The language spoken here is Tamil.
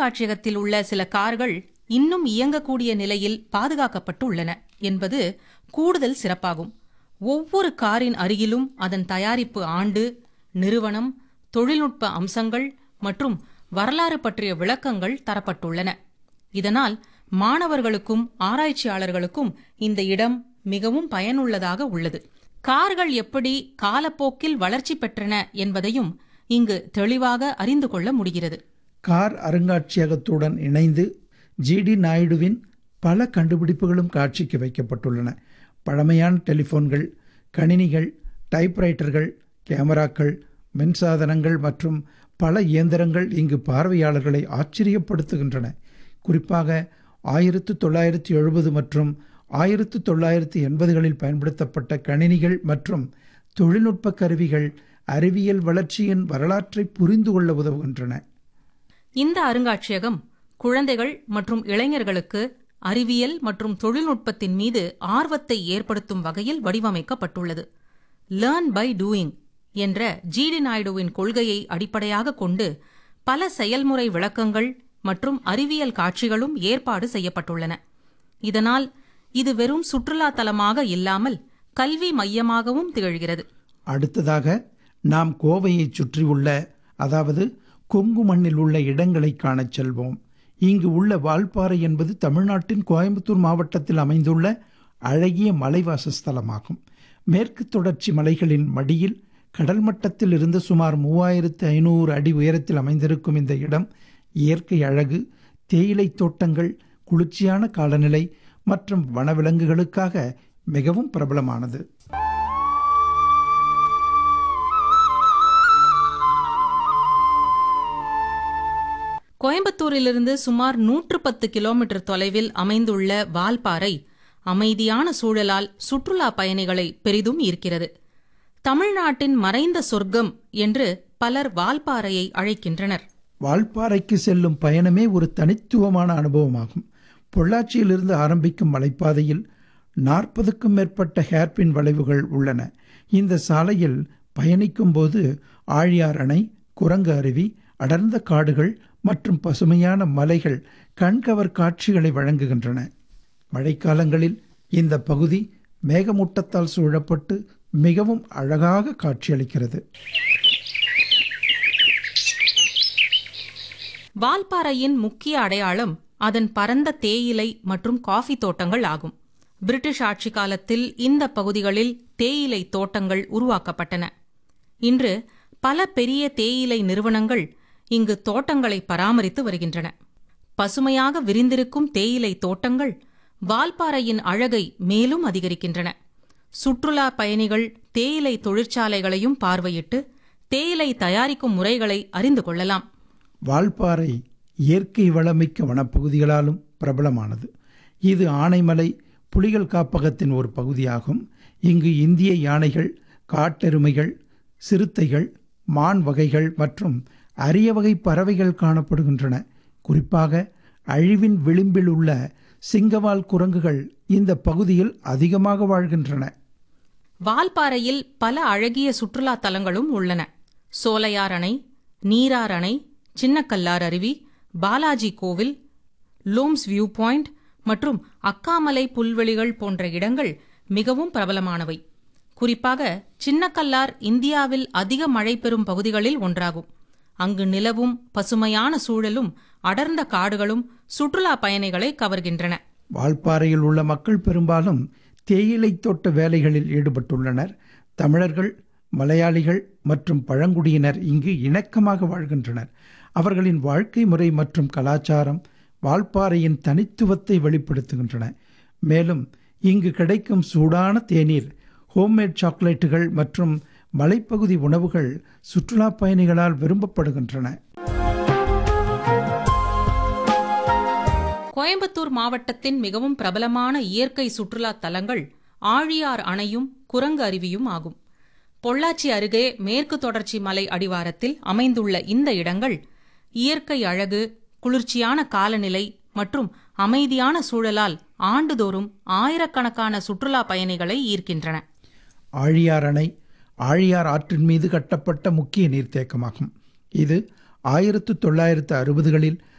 அருங்காட்சியகத்தில் உள்ள சில கார்கள் இன்னும் இயங்கக்கூடிய நிலையில் பாதுகாக்கப்பட்டு உள்ளன என்பது கூடுதல் சிறப்பாகும் ஒவ்வொரு காரின் அருகிலும் அதன் தயாரிப்பு ஆண்டு நிறுவனம் தொழில்நுட்ப அம்சங்கள் மற்றும் வரலாறு பற்றிய விளக்கங்கள் தரப்பட்டுள்ளன இதனால் மாணவர்களுக்கும் ஆராய்ச்சியாளர்களுக்கும் இந்த இடம் மிகவும் பயனுள்ளதாக உள்ளது கார்கள் எப்படி காலப்போக்கில் வளர்ச்சி பெற்றன என்பதையும் இங்கு தெளிவாக அறிந்து கொள்ள முடிகிறது கார் அருங்காட்சியகத்துடன் இணைந்து ஜிடி நாயுடுவின் பல கண்டுபிடிப்புகளும் காட்சிக்கு வைக்கப்பட்டுள்ளன பழமையான டெலிஃபோன்கள் கணினிகள் டைப்ரைட்டர்கள் கேமராக்கள் மின்சாதனங்கள் மற்றும் பல இயந்திரங்கள் இங்கு பார்வையாளர்களை ஆச்சரியப்படுத்துகின்றன குறிப்பாக ஆயிரத்து தொள்ளாயிரத்தி எழுபது மற்றும் ஆயிரத்து தொள்ளாயிரத்தி எண்பதுகளில் பயன்படுத்தப்பட்ட கணினிகள் மற்றும் தொழில்நுட்ப கருவிகள் அறிவியல் வளர்ச்சியின் வரலாற்றை புரிந்து கொள்ள உதவுகின்றன இந்த அருங்காட்சியகம் குழந்தைகள் மற்றும் இளைஞர்களுக்கு அறிவியல் மற்றும் தொழில்நுட்பத்தின் மீது ஆர்வத்தை ஏற்படுத்தும் வகையில் வடிவமைக்கப்பட்டுள்ளது லேர்ன் பை டூயிங் என்ற ஜிடி நாயுடுவின் கொள்கையை அடிப்படையாக கொண்டு பல செயல்முறை விளக்கங்கள் மற்றும் அறிவியல் காட்சிகளும் ஏற்பாடு செய்யப்பட்டுள்ளன இதனால் இது வெறும் சுற்றுலா தலமாக இல்லாமல் கல்வி மையமாகவும் திகழ்கிறது அடுத்ததாக நாம் கோவையைச் சுற்றியுள்ள அதாவது கொங்கு மண்ணில் உள்ள இடங்களை காணச் செல்வோம் இங்கு உள்ள வால்பாறை என்பது தமிழ்நாட்டின் கோயம்புத்தூர் மாவட்டத்தில் அமைந்துள்ள அழகிய மலைவாசஸ்தலமாகும் மேற்கு தொடர்ச்சி மலைகளின் மடியில் கடல் மட்டத்தில் இருந்து சுமார் மூவாயிரத்து ஐநூறு அடி உயரத்தில் அமைந்திருக்கும் இந்த இடம் இயற்கை அழகு தேயிலை தோட்டங்கள் குளிர்ச்சியான காலநிலை மற்றும் வனவிலங்குகளுக்காக மிகவும் பிரபலமானது கோயம்புத்தூரிலிருந்து சுமார் நூற்று பத்து கிலோமீட்டர் தொலைவில் அமைந்துள்ள வால்பாறை அமைதியான சூழலால் சுற்றுலா பயணிகளை பெரிதும் ஈர்க்கிறது தமிழ்நாட்டின் மறைந்த சொர்க்கம் என்று பலர் வால்பாறையை அழைக்கின்றனர் வால்பாறைக்கு செல்லும் பயணமே ஒரு தனித்துவமான அனுபவமாகும் பொள்ளாச்சியிலிருந்து ஆரம்பிக்கும் மலைப்பாதையில் நாற்பதுக்கும் மேற்பட்ட ஹேர்பின் வளைவுகள் உள்ளன இந்த சாலையில் பயணிக்கும் போது ஆழியார் அணை குரங்கு அருவி அடர்ந்த காடுகள் மற்றும் பசுமையான மலைகள் கண்கவர் காட்சிகளை வழங்குகின்றன மழைக்காலங்களில் இந்த பகுதி மேகமூட்டத்தால் சூழப்பட்டு மிகவும் அழகாக காட்சியளிக்கிறது வால்பாறையின் முக்கிய அடையாளம் அதன் பரந்த தேயிலை மற்றும் காஃபி தோட்டங்கள் ஆகும் பிரிட்டிஷ் ஆட்சி காலத்தில் இந்த பகுதிகளில் தேயிலை தோட்டங்கள் உருவாக்கப்பட்டன இன்று பல பெரிய தேயிலை நிறுவனங்கள் இங்கு தோட்டங்களை பராமரித்து வருகின்றன பசுமையாக விரிந்திருக்கும் தேயிலை தோட்டங்கள் வால்பாறையின் அழகை மேலும் அதிகரிக்கின்றன சுற்றுலா பயணிகள் தேயிலை தொழிற்சாலைகளையும் பார்வையிட்டு தேயிலை தயாரிக்கும் முறைகளை அறிந்து கொள்ளலாம் வால்பாறை இயற்கை வளமிக்க வனப்பகுதிகளாலும் பிரபலமானது இது ஆனைமலை புலிகள் காப்பகத்தின் ஒரு பகுதியாகும் இங்கு இந்திய யானைகள் காட்டெருமைகள் சிறுத்தைகள் மான் வகைகள் மற்றும் அரிய வகை பறவைகள் காணப்படுகின்றன குறிப்பாக அழிவின் விளிம்பில் உள்ள சிங்கவால் குரங்குகள் இந்த பகுதியில் அதிகமாக வாழ்கின்றன வால்பாறையில் பல அழகிய சுற்றுலா தலங்களும் உள்ளன சோலையார் அணை நீரார் அணை சின்னக்கல்லார் அருவி பாலாஜி கோவில் லூம்ஸ் வியூ பாயிண்ட் மற்றும் அக்காமலை புல்வெளிகள் போன்ற இடங்கள் மிகவும் பிரபலமானவை குறிப்பாக சின்னக்கல்லார் இந்தியாவில் அதிக மழை பெறும் பகுதிகளில் ஒன்றாகும் அங்கு நிலவும் பசுமையான சூழலும் அடர்ந்த காடுகளும் சுற்றுலா பயணிகளை கவர்கின்றன வால்பாறையில் உள்ள மக்கள் பெரும்பாலும் தேயிலை தோட்ட வேலைகளில் ஈடுபட்டுள்ளனர் தமிழர்கள் மலையாளிகள் மற்றும் பழங்குடியினர் இங்கு இணக்கமாக வாழ்கின்றனர் அவர்களின் வாழ்க்கை முறை மற்றும் கலாச்சாரம் வால்பாறையின் தனித்துவத்தை வெளிப்படுத்துகின்றன மேலும் இங்கு கிடைக்கும் சூடான தேநீர் ஹோம்மேட் சாக்லேட்டுகள் மற்றும் மலைப்பகுதி உணவுகள் சுற்றுலா பயணிகளால் விரும்பப்படுகின்றன கோயம்புத்தூர் மாவட்டத்தின் மிகவும் பிரபலமான இயற்கை சுற்றுலா தலங்கள் ஆழியார் அணையும் குரங்கு அருவியும் ஆகும் பொள்ளாச்சி அருகே மேற்கு தொடர்ச்சி மலை அடிவாரத்தில் அமைந்துள்ள இந்த இடங்கள் இயற்கை அழகு குளிர்ச்சியான காலநிலை மற்றும் அமைதியான சூழலால் ஆண்டுதோறும் ஆயிரக்கணக்கான சுற்றுலா பயணிகளை ஈர்க்கின்றன ஆழியார் அணை ஆழியார் ஆற்றின் மீது கட்டப்பட்ட முக்கிய நீர்த்தேக்கமாகும் இது ஆயிரத்து தொள்ளாயிரத்து அறுபதுகளில்